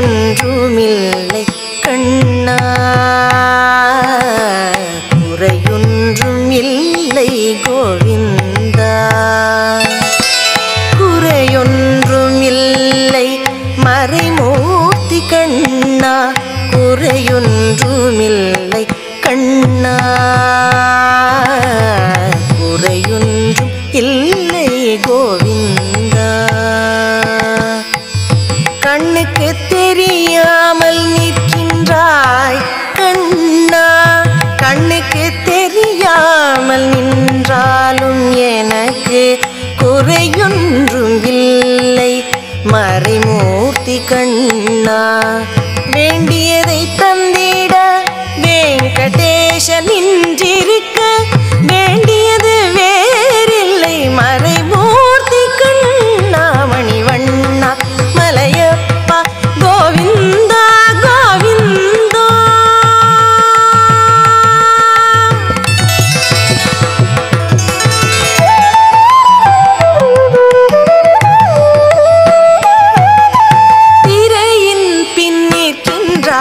குறையொன்றுமில்லை கண்ணா குறையொன்றும் இல்லை கோவிந்தா குறையொன்றும் இல்லை மறைமூர்த்தி கண்ணா குறையொன்றுமில்லை கண்ணா குறையொன்றும் இல்லை கோவிந்தா கண்ணுக்கு தெரியாமல் நிற்கின்றாய் கண்ணா கண்ணுக்கு தெரியாமல் நின்றாலும் எனக்கு குறையொன்றும் இல்லை மறைமூர்த்தி கண்ணா வேண்டியதை தந்திட வெங்கடேசன் நின்றிருக்க வேண்டியது வேறில்லை மறைமூர்த்தி கண்ணா மணிவண்ணா மலையப்பா கோவிந்தா கோவிந்தா திரையின் பின் நிற்கின்ற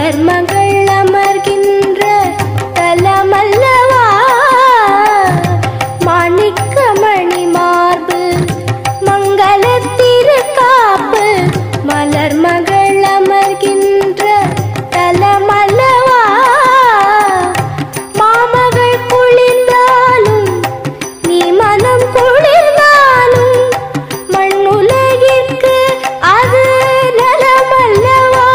மலர்மகள் அமர்கின்ற தலமல்லவா மாணிக்க மணி மார்பு மங்கள திருக்காப்பு மலர்மகள் அமர்கின்ற தலமல்லவா மாமகள் குளிர்ந்தாலும் நீ மனம் குளிர்ந்தாலும் மண்ணுலகிற்கு அது நலமல்லவா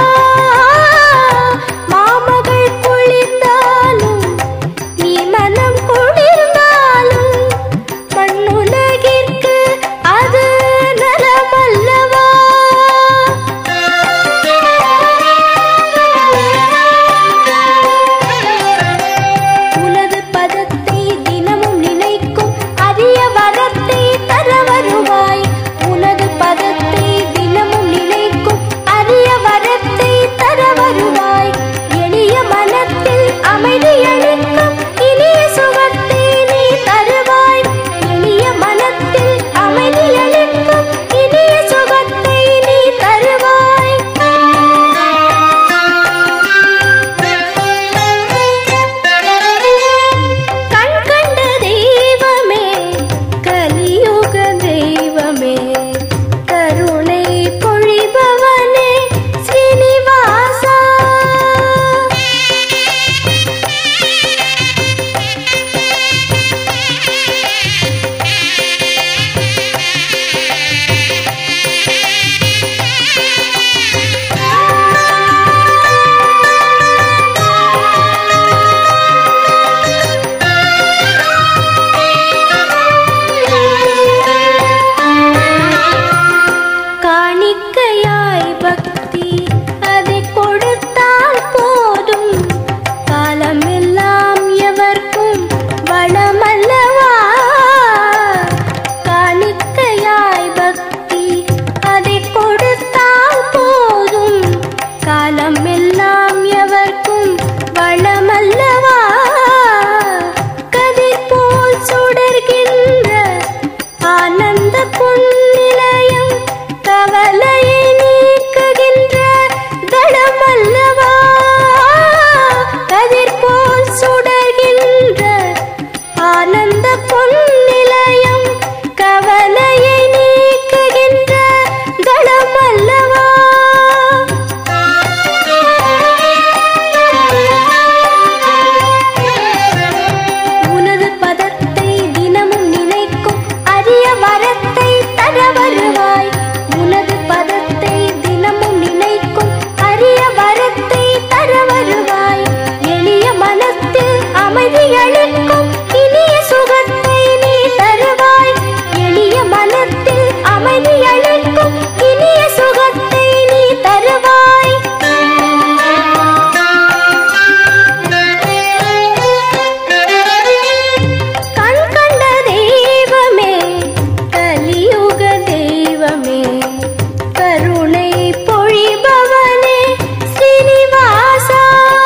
மாமகள் குளிர்ந்தாலும் நீ மனம் குளிர்ந்தாலும் மண்ணுலகிற்கு அது நலமல்லவா உனது பதத்தை தினமும் நினைக்கும் அரிய வரத்தை தர வருவாய் உனது பதத்தை தினமும் நினைக்கும் அரிய வரத்தை தர வருவாய் எளிய மனத்தில் அமைதி அளிக்கும் இனிய சுகத்தை நீ தருவாய் எளிய மனத்தில் அமைதி அளிக்கும் இனிய சுகத்தை நீ தருவாய் கண் கண்ட தெய்வமே கலியுக தெய்வமே கருணை பொழிபவனே ஸ்ரீனிவாசா காணிக்கையாய் பக்தி அதை கொடுத்தால் போதும் காலமெல்லாம் எவர்க்கும் வளமல்லவா காணிக்கையாய் பக்தி அதை கொடுத்தால் போதும் காலமெல்லாம் எவர்க்கும் வளமல்லவா கதிர் போல் சுடர்கின்ற ஆனந்த பொன்னிலையம் கவலையை நீக்குகின்ற தடமல்லவா கதிர் போல் சுடர்கின்ற ஆனந்த பொன்னிலையம் கவலையை நீக்குகின்ற தடமல்லவா உனது பதத்தை தினமும் நினைக்கும் அரிய வரத்தை தர வருவாய் உனது பதத்தை தினமும் நினைக்கும் அரிய வரத்தை தர வருவாய் எளிய மனத்தில் அமைதி அளிக்கும் இனிய சுகத்தை நீ தருவாய் எளிய மனத்தில் அமைதி அளிக்கும் இனிய சுகத்தை நீ தருவாய் கண் கண்ட தெய்வமே கலியுக தெய்வமே கருணை பொழிபவனே ஸ்ரீனிவாசா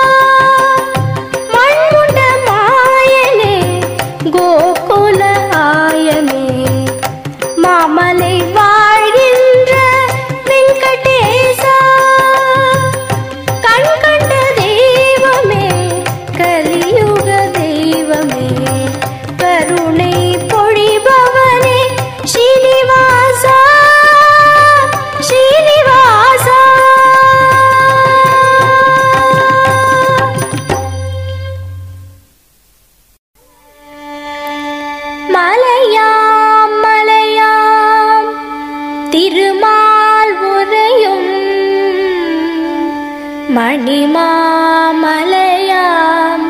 மண்முண்ட மாயனே கோகுல ஆயனே மாமலை வாழ்கின்ற வெங்கடேசா கண் கண்ட தெய்வமே கலியுக தெய்வமே கருணை பொழிபவனே ஸ்ரீனிவாசா ஸ்ரீனிவாசா மலையாம் மலையாம் திருமால் உரையும் மணிமாமலையாம்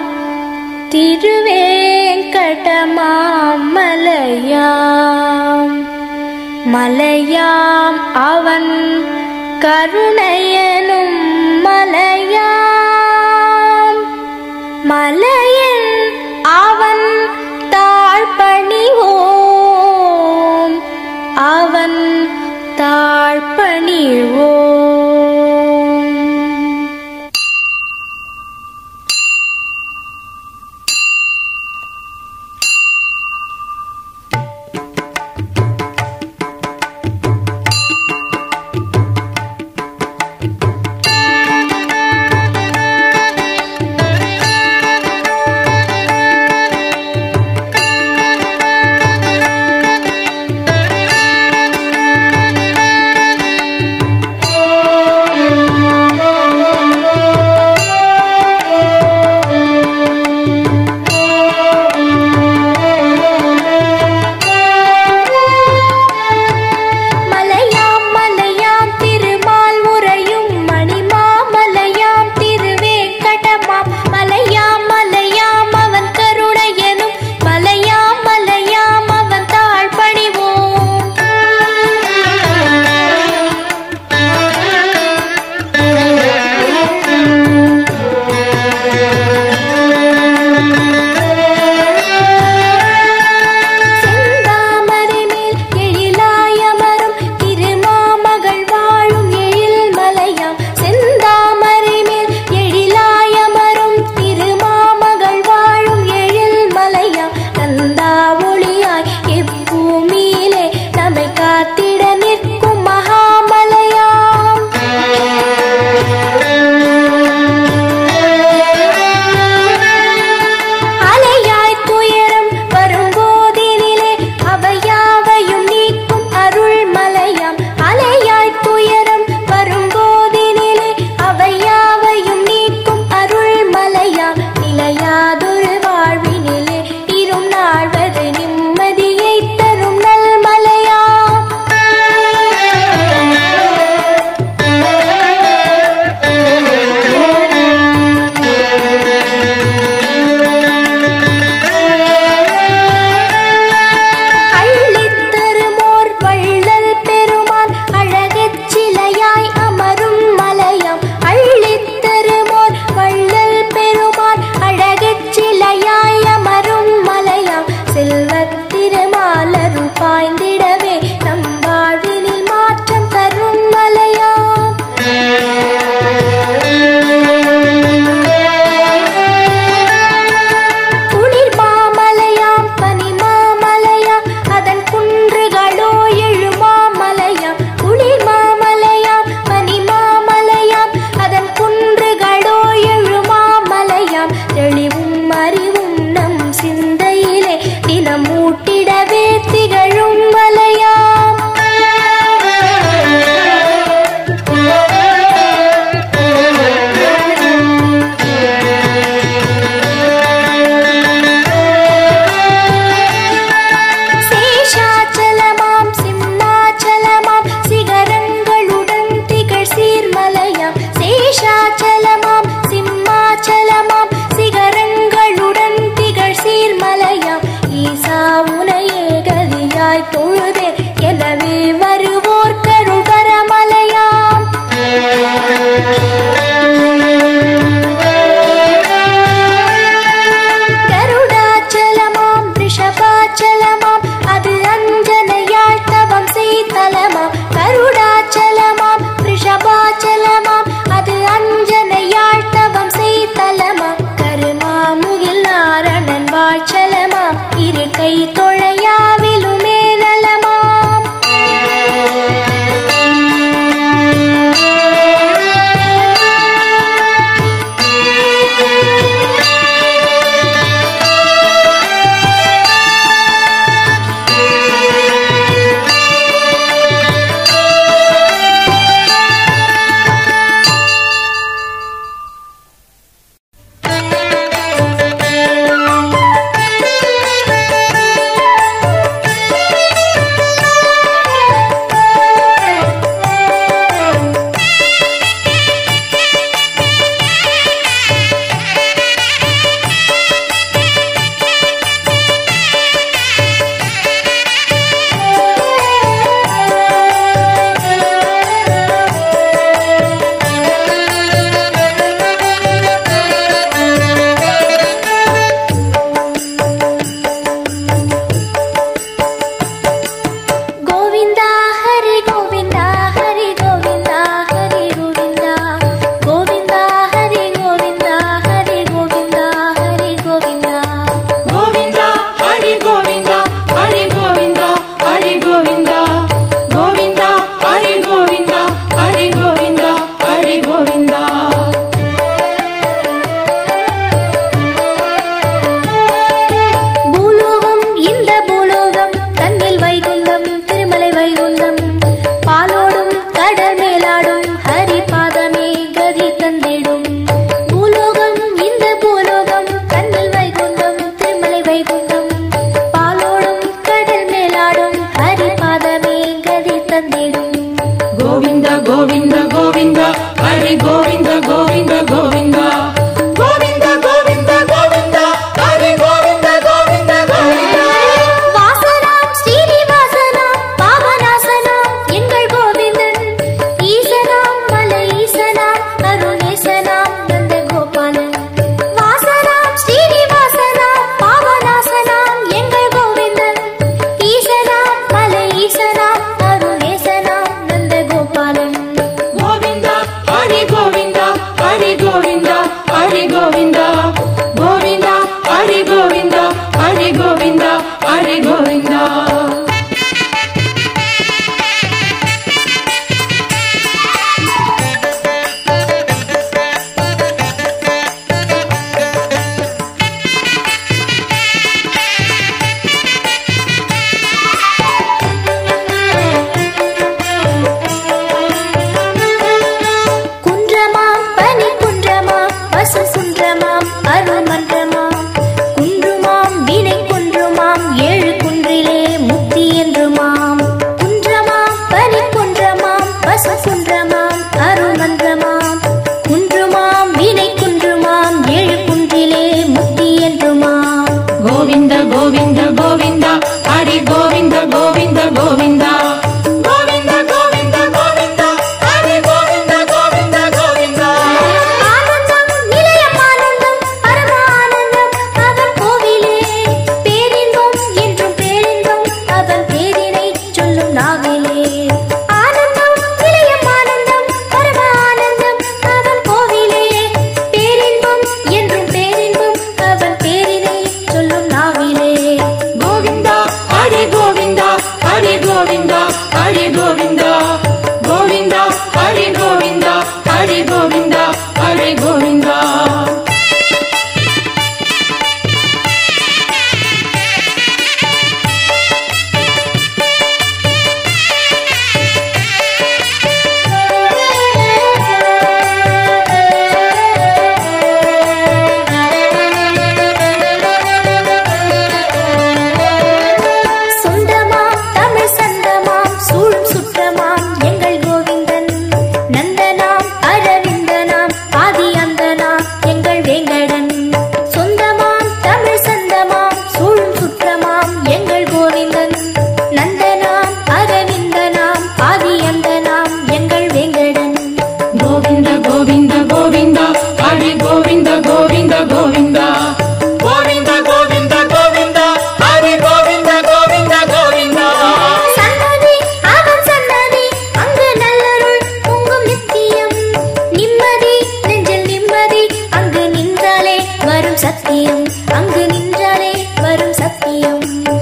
திருவேங்கடமாம் மலையாம் மலையாம் அவன் கருணையனும் மலையாம் மலையன் அவன் தாழ்பணிவோம் அவன் தாழ்பணிவோம் ஹரி கோவிந்தா கோவிந்தா ஹரி கோவிந்தா ஹரி கோவிந்தா ஹரி கோவிந்தா குன்றமாம் பனி குன்றமாம் பசு குன்றமாம் அருள் மன்றமாம் குன்றுமாம் வினை குன்றுமாம் ஏழு குன்றிலே முக்தி என்றுமாம் குன்றமாம் பனி குன்றமாம் பசு குன்றமாம் அருள் மன்றமாம் குன்றுமாம் வினை குன்றுமாம் ஏழு குன்றிலே முக்தி என்றுமாம் கோவிந்த கோவிந்த கோவிந்தா ஹரி கோவிந்த கோவிந்த கோவிந்தா கோவிந்த கோவிந்த கோவிந்தா ஹரி கோவிந்த கோவிந்த கோவிந்தா ஆனந்தம் நிலையம் ஆனந்தம் பரமானந்தம் அவன் கோவிலே பேரின்பம் என்றும் பேரின்பம் அவன் பேரினை சொல்லும் நாவிலே ஆனந்தம் நிலையம் ஆனந்தம் பரமானந்தம் அவன் கோவிலே பேரின்பம் என்றும் பேரின்பம் அவன் பேரினை சொல்லும் நாவிலே கோவிந்தா ஹரி கோவிந்தா ஹரி கோவிந்தா ஹரி கோவிந்தா கோவிந்தா ஹரி கோவிந்தா ஹரி கோவிந்தா ஹரி கோவிந்தா சொந்தமாம் தமிழ் சந்தமாம் சூழும் சுற்றமாம் எங்கள் கோவிந்தன் நந்தனாம் அரவிந்தனாம் ஆதி அந்தனாம் எங்கள் வேங்கடன் சொந்தமாம் தமிழ் சந்தமாம் சூழும் சுற்றமாம் எங்கள் கோவிந்தன் நந்தனாம் அரவிந்தனாம் ஆதி அந்தனாம் எங்கள் வேங்கடன் கோவிந்த கோவிந்த கோவிந்தா ஹரி கோவிந்த கோவிந்த கோவிந்தா கோவிந்த கோவிந்த கோவிந்தா ஹரி கோவிந்த கோவிந்த கோவிந்தா சன்னதி அவன் சன்னதி அங்கு நல்லருள் பொங்கும் நித்தியம் நிம்மதி நெஞ்சில் நிம்மதி அங்கு நின்றாலே வரும் சத்தியம் அங்கு நின்றாலே வரும் சத்தியம்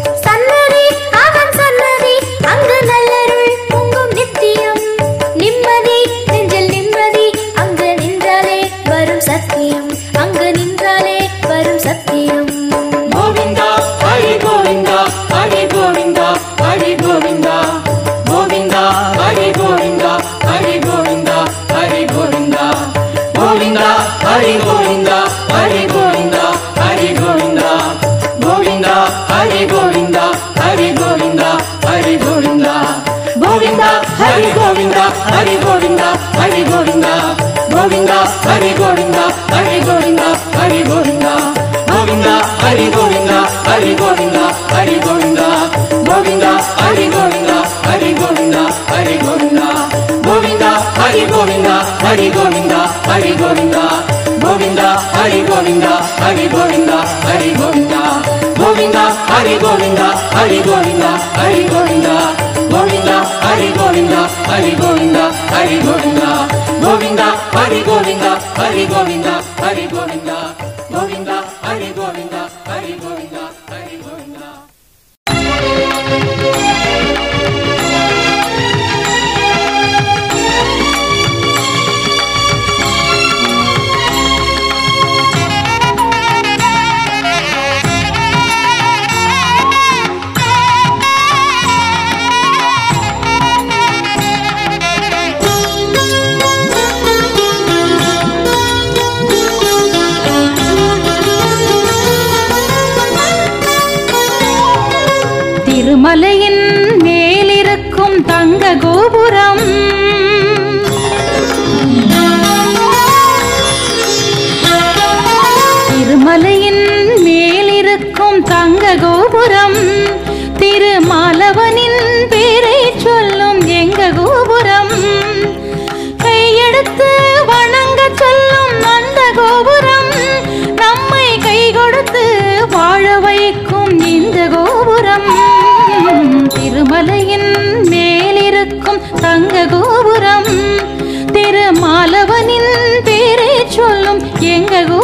சன்னதி அவன் சன்னதி அங்கு நல்லருள் பொங்கும் நித்தியம் நிம்மதி நெஞ்சில் நிம்மதி அங்கு நின்றாலே வரும் சத்தியம் அங்கு நின்றாலே வரும் சத்தியம் கோவிந்தா ஹரி கோவிந்தா ஹரி கோவிந்தா ஹரி கோவிந்தா கோவிந்தா ஹரி கோவிந்தா ஹரி கோவிந்தா ஹரி கோவிந்தா கோவிந்தா ஹரி கோவிந்தா ஹரி கோவிந்தா ஹரி கோவிந்தா கோவிந்தா ஹரி கோவிந்தா ஹரி கோவிந்தா ஹரி கோவிந்தா கோவிந்தா ஹரி கோவிந்தா ஹரி கோவிந்தா ஹரி கோவிந்தா கோவிந்தா ஹரி கோவிந்தா ஹரி கோவிந்தா ஹரி கோவிந்தா கோவிந்தா ஹரி கோவிந்தா ஹரி கோவிந்தா ஹரி கோவிந்தா கோவிந்தா ஹரி கோவிந்தா ஹரி கோவிந்தா ஹரி கோவிந்தா கோவிந்தா ஹரி கோவிந்தா ஹரி கோவிந்தா ஹரி கோவிந்தா கோவிந்தா ஹரி கோவிந்தா ஹரி கோவிந்தா ஹரி கோவிந்தா கோவிந்தா ஹரி கோவிந்தா ஹரி கோவிந்தா ஹரி கோவிந்தா கோவிந்தா ஹரி கோவிந்தா ஹரி கோவிந்தா ஹரி கோவிந்தா கோவிந்தா ஹரி கோவிந்தா ஹரி கோவிந்தா ஹரி கோவிந்தா கோவிந்தா ஹரி கோவிந்தா ஹரி கோவிந்தா ஹரி கோவிந்தா திருமலையின் மேலிருக்கும் தங்க கோபுரம் திருமலையின் மேலிருக்கும் தங்க கோபுரம் திருமாலவனின் பேரை சொல்லும் எங்க கோபுரம் கையெடுத்து வணங்க சொல்லும் அந்த கோபுரம் நம்மை கை கொடுத்து வாழ வைக்கும் இந்த கோபுரம் திருமலையின் மேலிருக்கும் தங்க கோபுரம் திருமாலவனின் பேரை சொல்லும் எங்க கோபுரம்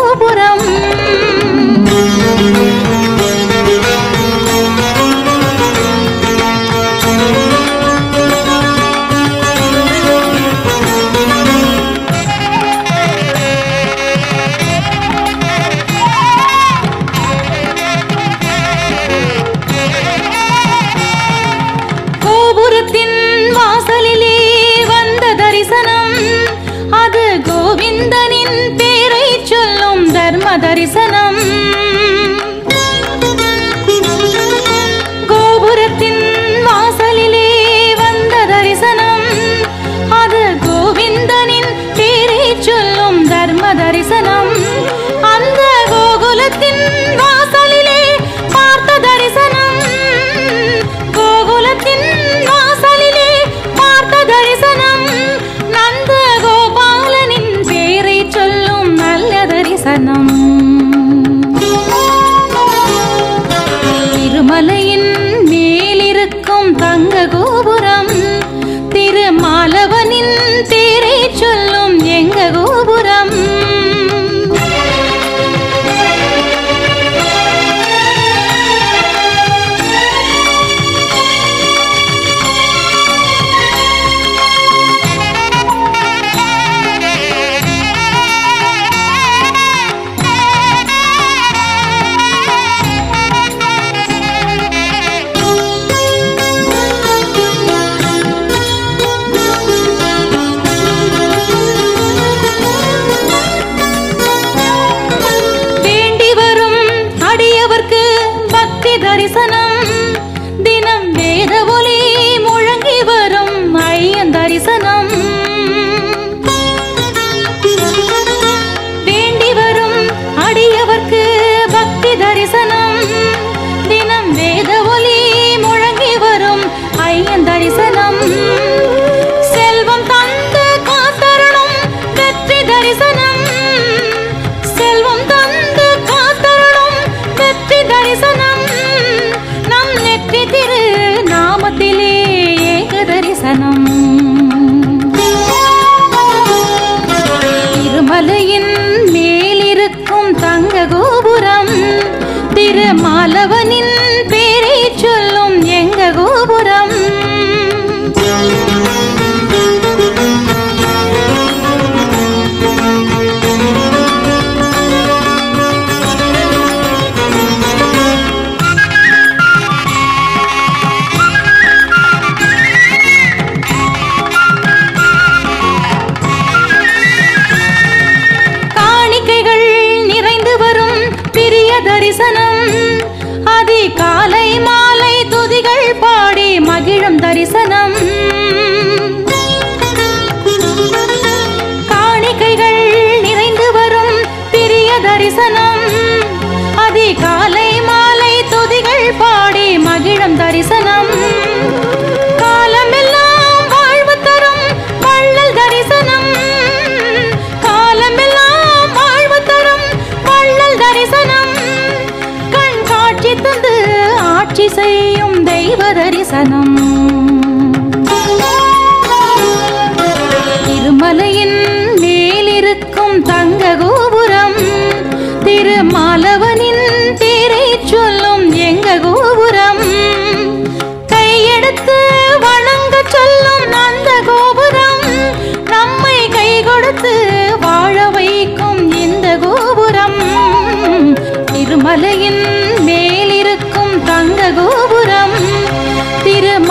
தரிசனம் கோபுரத்தின் வாசலிலே வந்த தரிசனம் அது கோவிந்தனின் பேரை சொல்லும் தர்ம தரிசனம் அந்த கோகுலத்தின் வாசலிலே பார்த்த தரிசனம் கோகுலத்தின் வாசலிலே பார்த்த தரிசனம் நந்த கோபாலனின் பேரை சொல்லும் நல்ல தரிசனம் திருமலையின் மேலிருக்கும் தங்க கோபுரம் திருமாலவனின் பேரை சொல்லும் எங்க கோபுரம் வேண்டி வரும் அடியவர்க்கு பக்தி தரிசனம் தினம் வேத ஒலி முழங்கி வரும் ஐயன் தரிசனம் வேண்டி வரும் அடியவர்க்கு பக்தி தரிசனம் தினம் வேத ஒலி முழங்கி வரும் ஐயன் தரிசனம் செல்வம் தந்து காத்தருளும் வெற்றி தரிசனம் செல்வம் தந்து காத்தருளும் வெற்றி தரிசனம் நம் நெற்றி திரு நாமத்திலே ஏக தரிசனம் திருமலையின் மேலிருக்கும் தங்க கோபுரம் திருமாலவனின் பேரை சொல்லும் எங்க கோபுரம் காணிக்கைகள் நிறைந்து வரும் பிரிய தரிசனம் அதி காலை மாலை துதிகள் பாடி மகிழும் தரிசனம் காணிக்கைகள் நிறைந்து வரும் பிரிய தரிசனம் அதி காலை மாலை துதிகள் பாடி மகிழும் தரிசனம் காலமெல்லாம் வாழ்வு தரும் வள்ளல் தரிசனம் காலமெல்லாம் வாழ்வு தரும் வள்ளல் தரிசனம் கண் காட்சி தந்து ஆட்சி செய்யும் தெய்வ தரிசனம் திருமலையின் மேலிருக்கும் தங்க கோபுரம் திருமாலவனின் பேரை சொல்லும் எங்க கோபுரம் கையெடுத்து வணங்க சொல்லும் அந்த கோபுரம் நம்மை கை கொடுத்து வாழ வைக்கும் இந்த கோபுரம் திருமலையின் மேலிருக்கும் தங்க கோபுரம் திரும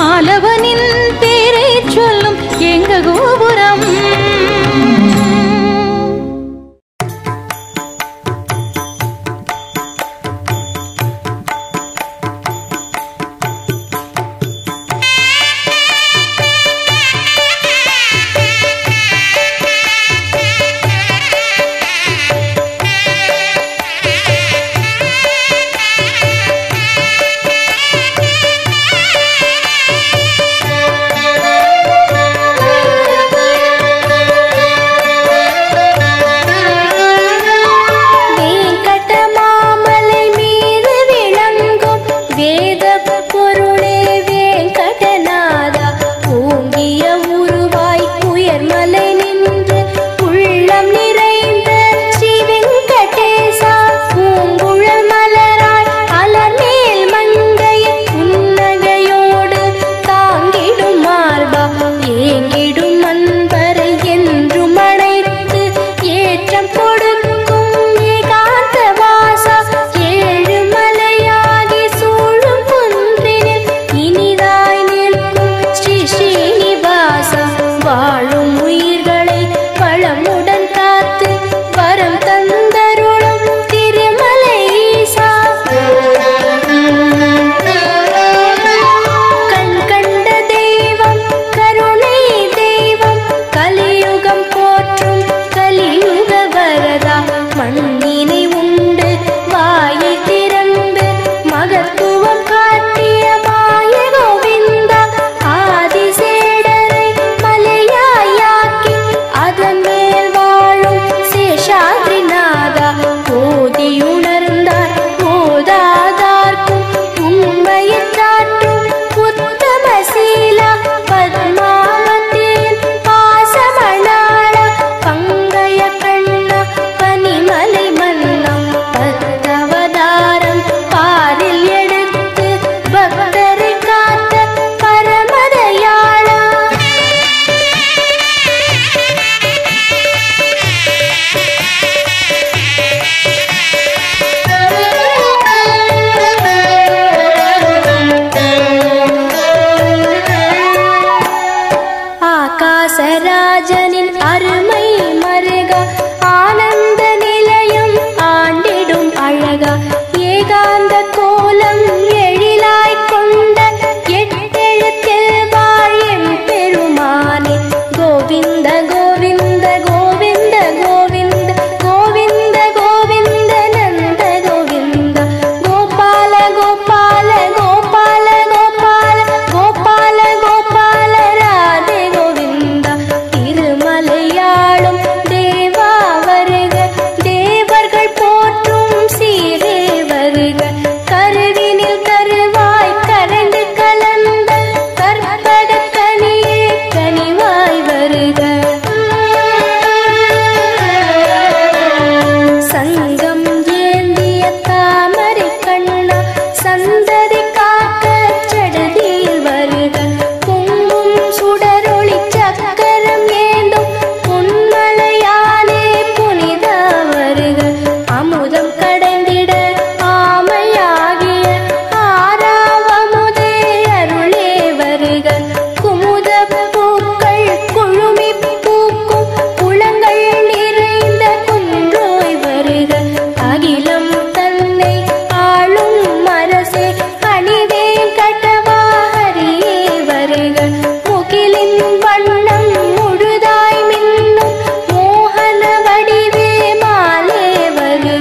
சங்கம் ஏந்திய தாமரை கண்ணா சந்ததி காக்க சடதியில் வருக பொங்கும் சுடரொளி சக்கரம் ஏந்தும் பொன்மலையானே புனித வருக அமுதம் கடைந்திட ஆமையாகிய ஆறாவமுதே அருளே வருக குமுத பூக்கள் குழுமி பூக்கும் குளங்கள் நிறைந்த குன்றோய் வருக அகிலம் தன்னை ஆளும் அரசே அணிவே கட்டவா ஹரியே வருக முகிலின் வண்ணம் முழுதாய் மின்னும் மோகன வடிவே மாலே வருக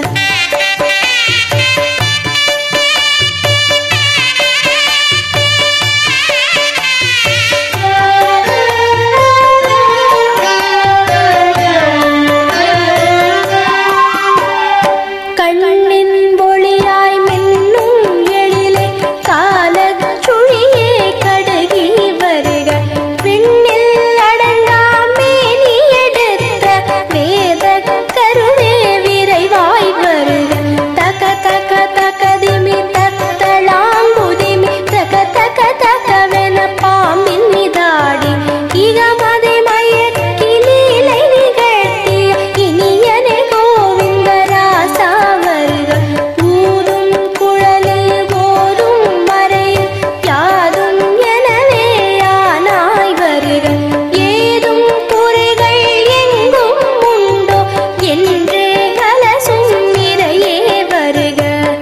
கண்ணின் ஒளியாய் மின்னும் எழிலே காலச் சுழியே கடுகி வருக விண்ணில் அடங்கா மேனி எடுத்த வேத கருணே விரைவாய் வருக தக தக தகதிமி தத்தளாங்குதிமி தக தக தகவென பாம்பின் மிதாடி இகமதை மயக்கி லீலை நிகழ்த்திய இனியனே கோவிந்தராசா வருக ஊதும் குழலில் போதும் மறையில் யாதும் எனவே யானாய் வருக ஏதும் குறைகள் எங்கும் உண்டோ என்றே கலசும் நிறையே வருக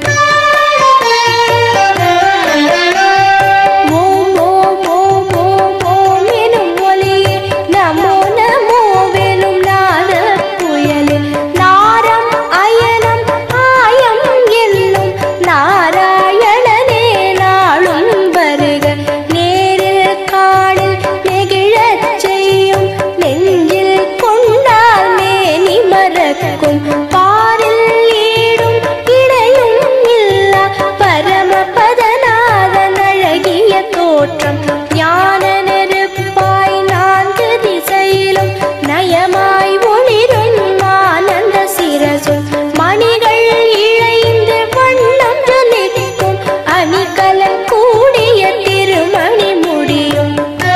ஓம் ஓம் ஓம் ஓம் ஓம் எனும் ஒலியே நமோ நமோவெனும் நாத புயலே நாரம் அயனம் ஆயம் என்னும் நாராயணனே நாளும் வருக நேரில் காணில் நெகிழச் செய்யும் நெஞ்சில் கொண்டால் மேனி மறக்கும் பாரில் ஈடும் இடையும் இல்லா பரமபதநாதன் அழகிய தோற்றம் ஞான நெருப்பாய் நான்கு திசையிலும் நயமாய் ஒளிரும் ஆனந்த சிரசும் மணிகள் இழைந்து வண்ணம் ஜொலிக்கும் அணிகலன் கூடிய திருமணி முடியும்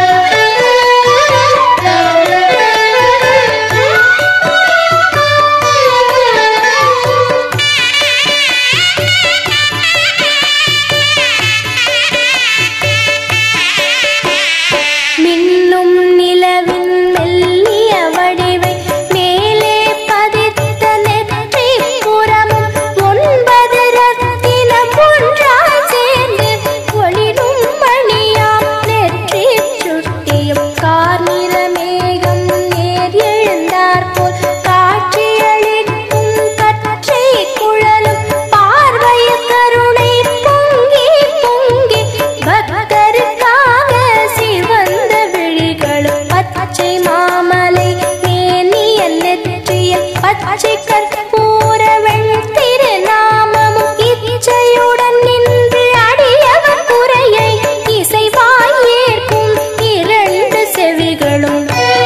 மின்னும் நிலவின் மெல்லிய வடிவை மேலே பதித்த நெற்றி புறமும் ஒன்பது ரத்தினம் ஒன்றாய் சேர்ந்து ஒளிரும் மணியாம் நெற்றி சுட்டியும் கார்நில மேகம் நேர் எழுந்தாற்போல் காட்சியளிக்கும் கற்றை குழலும் பார்வைய கருணை பொங்கி பொங்கி பக்தருக்காக சிவந்த விழிகளும் பச்சை மாமலை மேனிய நெற்றியில் பச்சை கற்பூர திருநாமமும் இச்சையுடன் நின்று அடியவர் குறையை இசைவாய் ஏற்கும் இரண்டு செவிகளும்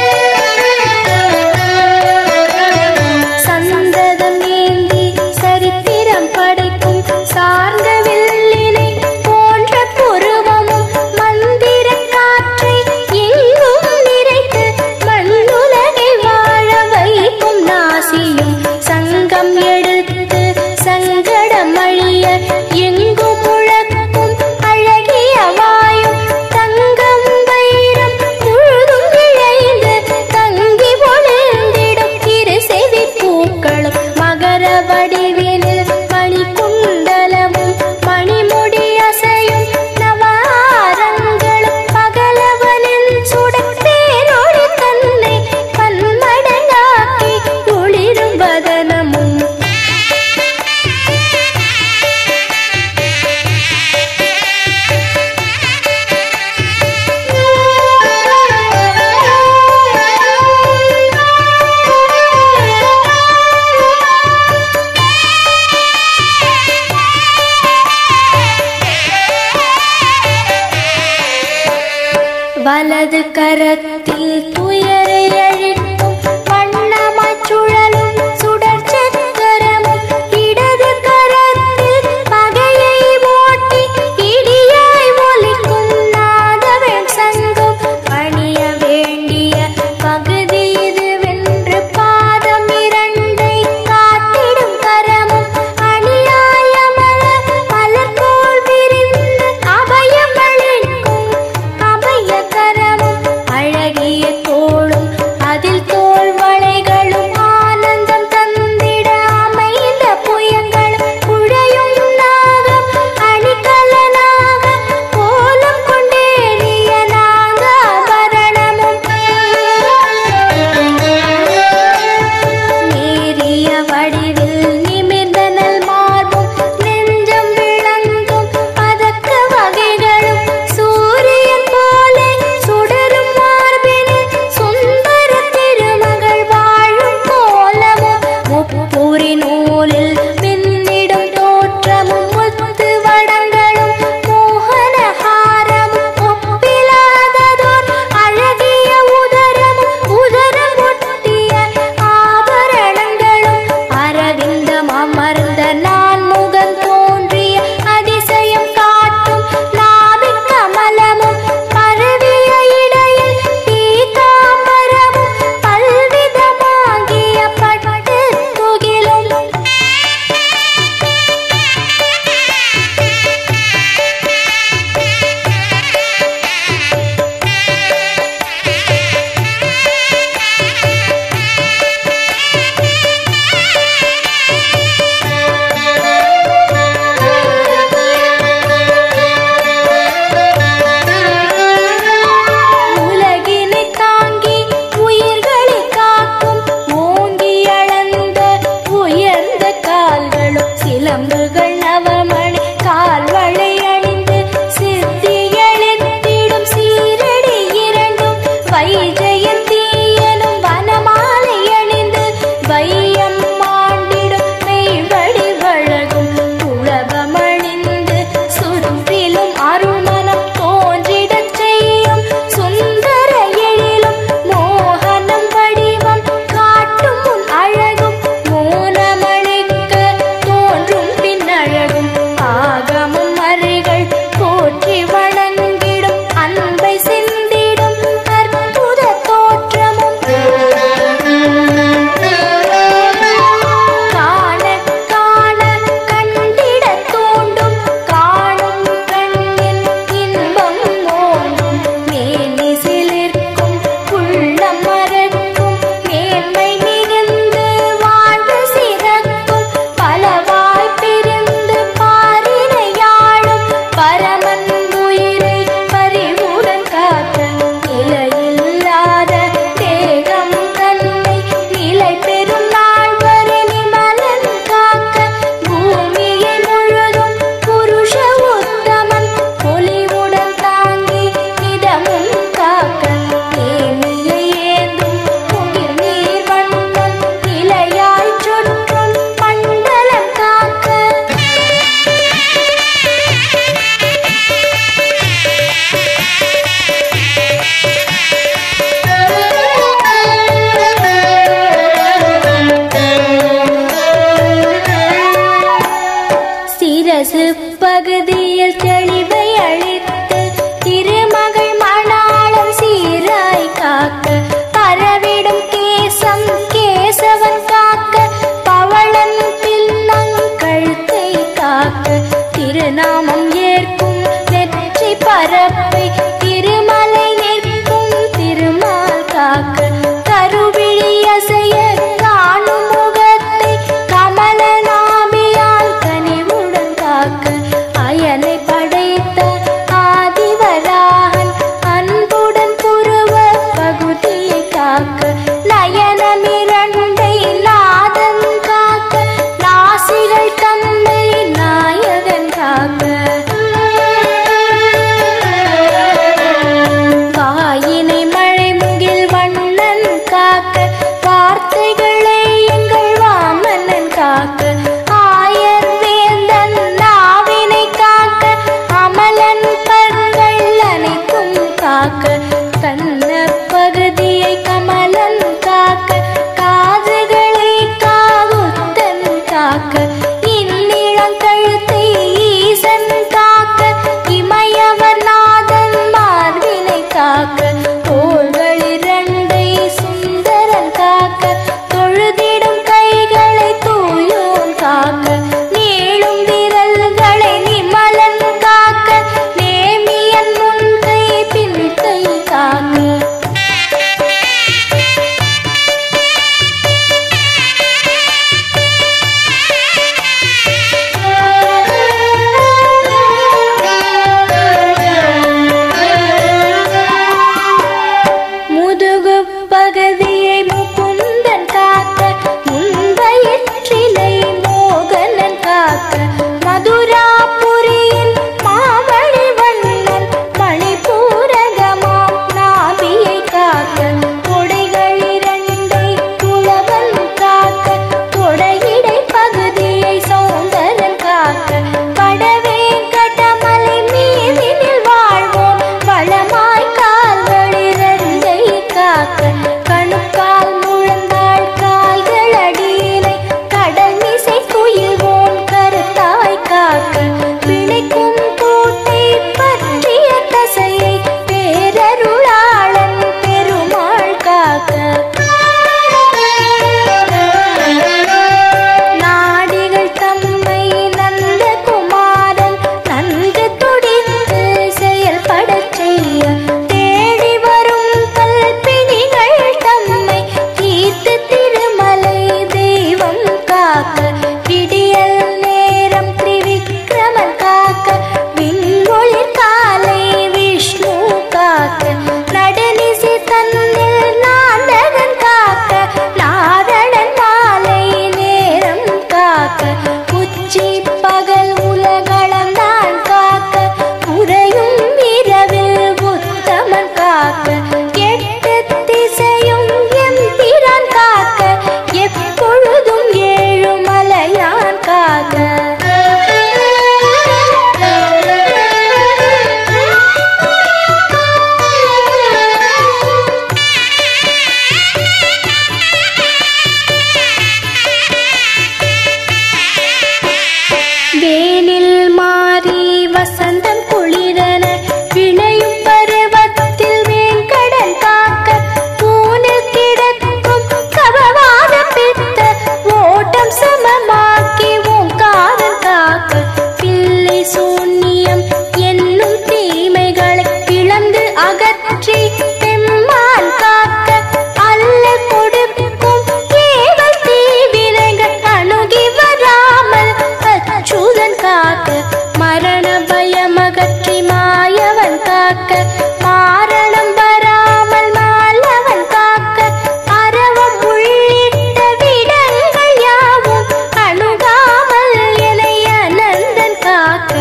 சந்ததம் ஏந்தி சரித்திரம் படைக்கும் சார்ந்த வில்லினை போன்ற புருவமும் மந்திர காற்றை எங்கும் நிறைத்து மண்ணுலகை வாழ வைக்கும் நாசியும் சங்கம் எடுத்து சங்கடம் அழிய எங்கும் முழக்கும் அழகிய வாயும் தங்கம் வைரம் முழுதும் இழைந்து தங்கி ஒளிர்ந்திடும் இரு செவி பூக்களும் மகர வடிவினில் மணிக்குண்டலமும் மணிமுடி அசையும் நவாரங்களும் பகலவனின் சுடத்தேனொளி தன்னை பன்மடங்காக்கி ஒளிரும் வதனமும் வலது கரத்தில் துயரை அழிக்கும் வண்ணமாய் சுழலும் சுடர் சக்கர வடிவில் நிமிர்ந்தனல் மார்பும் நெஞ்சம் விளங்கும் பதக்க வகைகளும் சூரியன் போல சுடரும் மார்பினில் சுந்தர திருமகள் வாழும் கோலமும் முப்பூரி நூலில் மின்னிடும் தோற்றமும் முத்து வடங்களும் மோகனஹாரமும் ஒப்பிலாததோர் அழகிய உதரமும் உதரம் ஒட்டிய ஆபரணங்களும் அரவிந்தம் அமர்ந்த நான் முகம் தோன்றிய அதிசயம் காட்டும் நாபிக் கமலமும் பரவிய இடையில் பீதாம்பரமும் பல்விதமாகிய பட்டு துகிலும் உலகினை தாங்கி உயிர்களை காக்கும் ஓங்கி அளந்த உயர்ந்த கால்களும் சிலம்புகள் நவமணி கால்வளை அணிந்து சித்தி எழுத்திடும் சீரடி இரண்டும் வைஜெயந்தியனும் வனமாலை அணிந்து வையம் மாண்டிடும் மெய்வடி வழகும் உழவமணிந்து சுற்றிலும் அருள்மனம் தோன்றிடச் செய்யும் சுந்தர எழிலும் மோகனம் வடிவம் காட்டும் உன் அழகும் மூலமணிக்க தோன்றும் பின்னழகும் ஆகமும் அறிகள் போற்றி வணங்கிடும் அன்பை சிந்திடும் அற்புத தோற்றமும் காண காண கண்டிட தூண்டும் காணும் கண்ணின் இன்பம் ஓங்கும் மேனி சிலிர்க்கும் உள்ளம் மறக்கும் மேன்மை மிகுந்து வாழ்வு சிறக்கும் பலவாய் பிரிந்து பாரினையாளும் பரமன் உயிரை பறிவுடன் காக்க நிலையில்லாத தேகம் தன்னை நிலை பெறும் நாள் வரை நிமலன் காக்க பூமியை முழுதும் புருஷ உத்தமன் பொலிவுடன் தாங்கி நிதமும் காக்க நேமியை ஏந்தும் முகிர் நீர் வண்ணன் நிலையாய் சுற்றும் மண்டலம் காக்க சிரசு பகுதியில் தெளிவை அழித்து திருமகள் மணாளம் சீராய் காக்க பரவிடும் கேசம் கேசவன் காக்க பவளன் பின்னங் கழுத்தை காக்க திருநாமம் ஏற்கும் வெற்றி பரப்பை திருமலை நிற்கும் திருமால் காக்க கருவிழி அசைய காணும் முகத்தை கமல நாபியால் கனிவுடன் காக்க அயனை படைத்த ஆதிவராகன் அன்புடன் புருவ பகுதியை காக்க நயனமிரண்டை நாதன் காக்க நாசிகள் தந்தை நாயகன் காக்க வாயினை மழை முகில் வண்ணன் காக்க வார்த்தைகளை எங்கள் வாமனன் காக்க ஆயர் வேந்தன் நாவினை காக்க அமலன் பற்கள் அனைத்தும் காக்க கண்ண பகுதியை கமலன் காக்க காதுகளை காகுத்தன் காக்க இன்னிளம் கழுத்தை ஈசன் காக்க இமயவர் நாதன் மார்பினை காக்க தோள்கள் இரண்டை சுந்தரன் காக்க தொழுதிடும் கைகளை தூயோன் காக்க நீளும் விரல்களை நிமலன் காக்க நேமியன் முன் கை பின் கை காக்க முதுகு பகுதியை முகுந்தன் காக்க முன்பயிற்றி காக்க மாரணம் வராமல் மாலவன் காக்க அரவம் உள்ளிட்ட விடங்கள் யாவும் அணுகாமல் என்னை அனந்தன் காக்க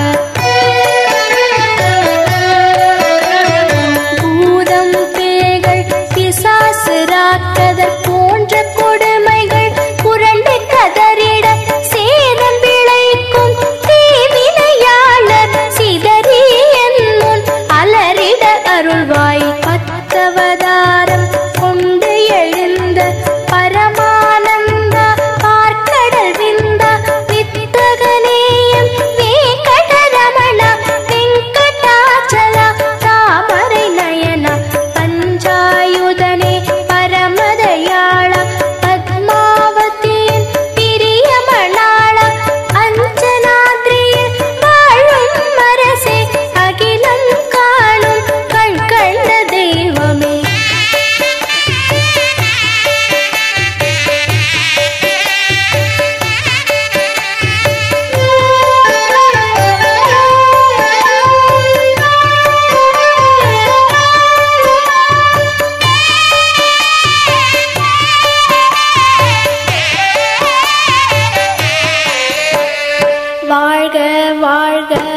பூதம் பேய்கள் பிசாசு ராக்கதர் போன்ற கொடுமைகள் புரண்டு கதறிட சேதம் விளைக்கும் தீவினையாளர் சிதறி என் முன் அலறிட அருள்வாய் பத்தவதாரம் கொண்டு எழுந்த பரமானந்தா பார்க்கடல் விந்தா வித்தகனேயம் வேங்கடரமணா வெங்கடாச்சலா தாமரை நயனா பஞ்சாயுதனே பரமதயாளா பத்மாவதியின் பிரியமணாளா அஞ்சனாத்ரியில் வாழும் அரசே அகிலம் காணும் கண் கண்ட தெய்வமே வாழ்க வாழ்க